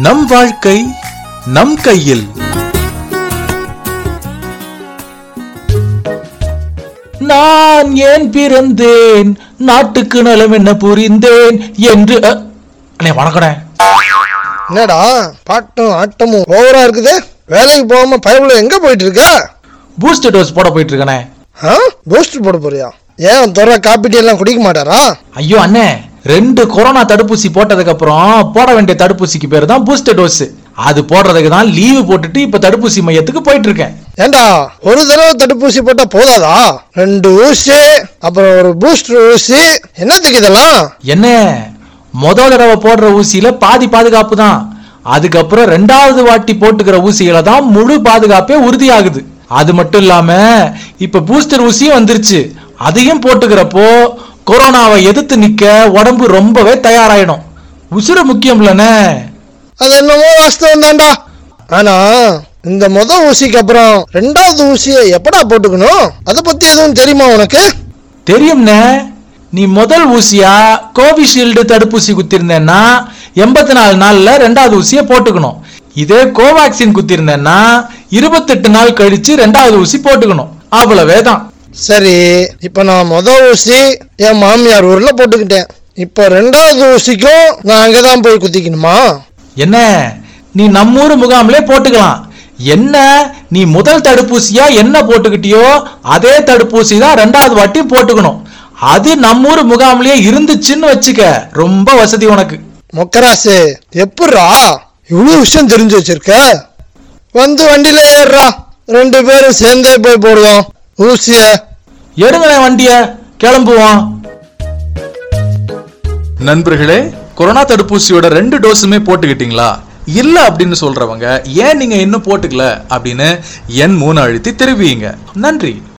நம் வாழ்க்கை நம் கையில் நான் ஏன் பிறந்தேன் நாட்டுக்கு நலம் என்ன புரிந்தேன் என்று அ, அண்ணே வணக்கண்ணே என்னடா பாட்டும் ஆட்டமும் ஓவரா இருக்குது வேலைக்கு போகாம பயவுல எங்க போயிட்டு இருக்க பூஸ்டர் டோஸ் போட போயிட்டு இருக்கனே ஆ பூஸ்டர் போட போறியா ஏன் துறை காப்பி டீ எல்லாம் குடிக்க மாட்டாரா ஐயோ அண்ணே ரெண்டு கொரோனா தடுப்பூசி போட்டதுக்கு அப்புறம் போட வேண்டிய தடுப்பூசிக்கு பேர் தான் பூஸ்டர் டோஸ் அது போடுறதுக்கு தான் லீவு போட்டுட்டு இப்ப தடுப்பூசி மையத்துக்கு போயிட்டு இருக்கேன் ஏண்டா ஒரு தடவை தடுப்பூசி போட்டா போதாதா ரெண்டு ஊசி அப்புறம் ஒரு பூஸ்டர் ஊசி என்னத்துக்கு இதெல்லாம் என்ன முத தடவை போடுற ஊசியில பாதி பாதுகாப்பு தான் அதுக்கப்புறம் ரெண்டாவது வாட்டி போட்டுக்கிற ஊசியில தான் முழு பாதுகாப்பே உறுதியாகுது அது மட்டும் இல்லாம இப்ப பூஸ்டர் ஊசியும் வந்துருச்சு அதையும் போட்டுக்கிறப்போ கொரோனாவை எதிர்த்து நிக்க உடம்பு ரொம்பவே தயாராயிடும் உசுறு முக்கியம் இல்லனே அது என்னமோ வாஸ்தவம் தான்டா ஆனா இந்த முத ஊசிக்கு அப்புறம் ரெண்டாவது ஊசியை எப்படா போட்டுக்கணும் அதை பத்தி எதுவும் தெரியுமா உனக்கு தெரியும்னே நீ முதல் ஊசியா கோவிஷீல்டு தடுப்பூசி குத்திருந்தேன்னா எண்பத்தி நாலு நாள்ல ரெண்டாவது ஊசியை போட்டுக்கணும் இதே கோவேக்சின் குத்திருந்தேன்னா இருபத்தெட்டு நாள் கழிச்சு ரெண்டாவது ஊசி போட்டுக்கணும் அவ்வளவே தான் சரி இப்போ நான் முத ஊசி என் மாமியார் ஊர்ல போட்டுக்கிட்டேன் இப்போ ரெண்டாவது ஊசிக்கும் நான் அங்கே தான் போய் குத்திக்கணுமா என்ன நீ நம்மூர் முகாம்லே போட்டுக்கலாம் என்ன நீ முதல் தடுப்பூசியா என்ன போட்டுக்கிட்டியோ அதே தடுப்பூசி தான் ரெண்டாவது வாட்டியும் போட்டுக்கணும் அது நம்மூர் முகாம்லயே இருந்துச்சுன்னு வச்சுக்க ரொம்ப வசதி உனக்கு மொக்கராசு எப்பட்றா இவ்வளோ விஷயம் தெரிஞ்சு வச்சிருக்க வந்து வண்டியில ஏறுறா ரெண்டு பேரும் சேர்ந்தே போய் போடுவோம் ஊசிய எடுங்களேன் வண்டிய கிளம்புவோம் நண்பர்களே கொரோனா தடுப்பூசியோட ரெண்டு டோஸுமே போட்டுக்கிட்டீங்களா இல்ல அப்படின்னு சொல்றவங்க ஏன் நீங்க இன்னும் போட்டுக்கல அப்படின்னு எண் மூணு அழுத்தி தெரிவிங்க நன்றி